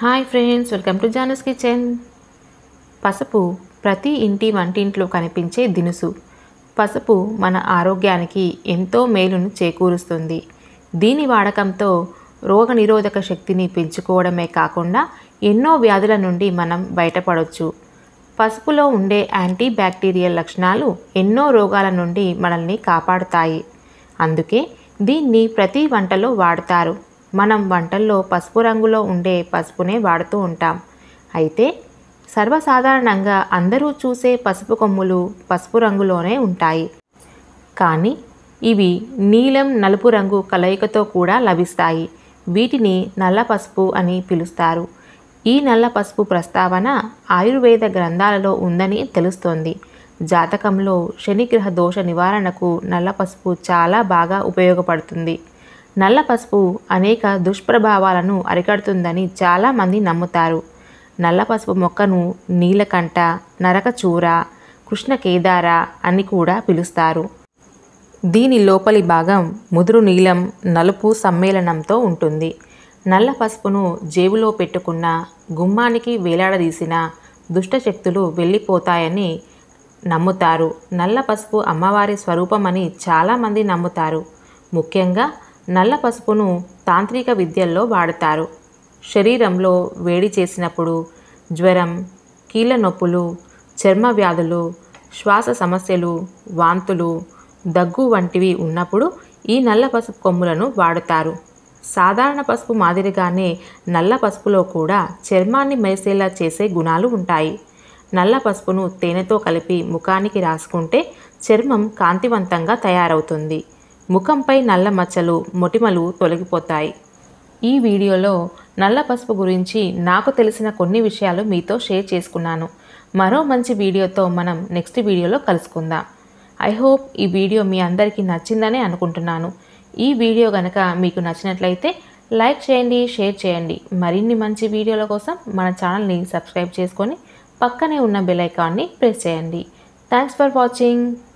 hi friends welcome to జానస్ kitchen పసుపు ప్రతి ఇంటి వంటింట్లో కనిపించే దినుసు పసుపు మన ఆరోగ్యానికి ఎంతో మేలును చేకూరుస్తుంది దీని వాడకంతో రోగనిరోధక శక్తిని పెంచుకోవడమే కాకుండా ఎన్నో వ్యాధుల నుండి మనం బయటపడవచ్చు పసుపులో ఉండే యాంటీ బ్యాక్టీరియల్ లక్షణాలు ఎన్నో రోగాల నుండి మనల్ని కాపాడుతాయి అందుకే దీన్ని ప్రతి వంటలో వాడతారు మనం వంటల్లో పసుపు రంగులో ఉండే పసుపునే వాడుతూ ఉంటాం అయితే సర్వసాధారణంగా అందరూ చూసే పసుపు కొమ్ములు పసుపు రంగులోనే ఉంటాయి కానీ ఇవి నీలం నలుపు రంగు కలయికతో కూడా లభిస్తాయి వీటిని నల్ల పసుపు అని పిలుస్తారు ఈ నల్ల పసుపు ప్రస్తావన ఆయుర్వేద గ్రంథాలలో ఉందని తెలుస్తోంది జాతకంలో శనిగ్రహ దోష నివారణకు నల్ల పసుపు చాలా బాగా ఉపయోగపడుతుంది నల్ల పసుపు అనేక దుష్ప్రభావాలను అరికడుతుందని చాలామంది నమ్ముతారు నల్ల పసుపు మొక్కను నీలకంఠ నరకచూర కృష్ణ కేదార అని కూడా పిలుస్తారు దీని లోపలి భాగం ముదురు నీలం నలుపు సమ్మేళనంతో ఉంటుంది నల్ల పసుపును జేబులో పెట్టుకున్న గుమ్మానికి వేలాడదీసిన దుష్టశక్తులు వెళ్ళిపోతాయని నమ్ముతారు నల్ల పసుపు అమ్మవారి స్వరూపమని చాలామంది నమ్ముతారు ముఖ్యంగా నల్ల పసుపును తాంత్రిక విద్యల్లో వాడతారు శరీరంలో వేడి చేసినప్పుడు జ్వరం కీళ్ళ నొప్పులు చర్మ వ్యాధులు శ్వాస సమస్యలు వాంతులు దగ్గు వంటివి ఉన్నప్పుడు ఈ నల్ల పసుపు కొమ్ములను వాడుతారు సాధారణ పసుపు మాదిరిగానే నల్ల పసుపులో కూడా చర్మాన్ని మెరిసేలా చేసే గుణాలు ఉంటాయి నల్ల పసుపును తేనెతో కలిపి ముఖానికి రాసుకుంటే చర్మం కాంతివంతంగా తయారవుతుంది ముఖంపై నల్ల మచ్చలు మొటిమలు తొలగిపోతాయి ఈ వీడియోలో నల్ల పసుపు గురించి నాకు తెలిసిన కొన్ని విషయాలు మీతో షేర్ చేసుకున్నాను మరో మంచి వీడియోతో మనం నెక్స్ట్ వీడియోలో కలుసుకుందాం ఐ హోప్ ఈ వీడియో మీ అందరికీ నచ్చిందని అనుకుంటున్నాను ఈ వీడియో కనుక మీకు నచ్చినట్లయితే లైక్ చేయండి షేర్ చేయండి మరిన్ని మంచి వీడియోల కోసం మన ఛానల్ని సబ్స్క్రైబ్ చేసుకొని పక్కనే ఉన్న బెల్ ఐకాన్ని ప్రెస్ చేయండి థ్యాంక్స్ ఫర్ వాచింగ్